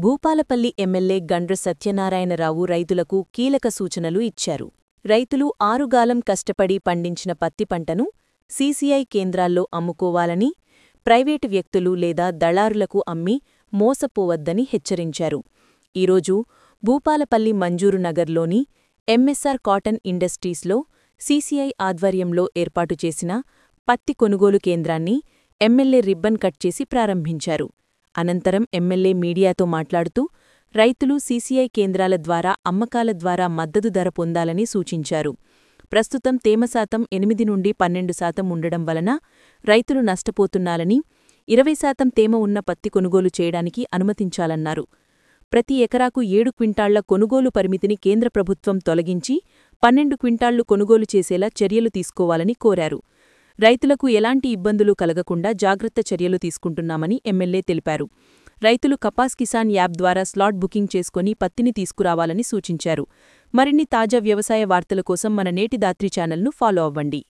Bhupalpally MLA Gandra Satyanarayana Rao రైతులకు కీలక సూచనలు ఇచ్చారు రైతులు ఆరుగాలం కష్టపడి పండించిన పత్తి పంటను సీసీఐ కేంద్రాల్లో అమ్ముకోవాలని ప్రైవేటు వ్యక్తులు లేదా దళారులకు అమ్మి మోసపోవద్దని హెచ్చరించారు ఈరోజు భూపాలపల్లి మంజూరు నగర్లోని ఎంఎస్ఆర్ కాటన్ ఇండస్ట్రీస్లో సీసీఐ ఆధ్వర్యంలో ఏర్పాటు చేసిన పత్తి కొనుగోలు కేంద్రాన్ని ఎమ్మెల్యే రిబ్బన్ కట్ చేసి ప్రారంభించారు అనంతరం ఎమ్మెల్యే మీడియాతో మాట్లాడుతూ రైతులు సీసీఐ కేంద్రాల ద్వారా అమ్మకాల ద్వారా మద్దతు ధర పొందాలని సూచించారు ప్రస్తుతం తేమ శాతం ఎనిమిది నుండి పన్నెండు శాతం ఉండడం వలన రైతులు నష్టపోతున్నారని ఇరవై శాతం తేమ ఉన్న పత్తి కొనుగోలు చేయడానికి అనుమతించాలన్నారు ప్రతి ఎకరాకు ఏడు క్వింటాళ్ల కొనుగోలు పరిమితిని కేంద్ర ప్రభుత్వం తొలగించి పన్నెండు క్వింటాళ్లు కొనుగోలు చేసేలా చర్యలు తీసుకోవాలని కోరారు రైతులకు ఎలాంటి ఇబ్బందులు కలగకుండా జాగ్రత్త చర్యలు తీసుకుంటున్నామని ఎమ్మెల్యే తెలిపారు రైతులు కపాస్ కిసాన్ యాప్ ద్వారా స్లాట్ బుకింగ్ చేసుకుని పత్తిని తీసుకురావాలని సూచించారు మరిన్ని తాజా వ్యవసాయ వార్తల కోసం మన నేటి దాత్రి ఛానల్ను ఫాలో అవ్వండి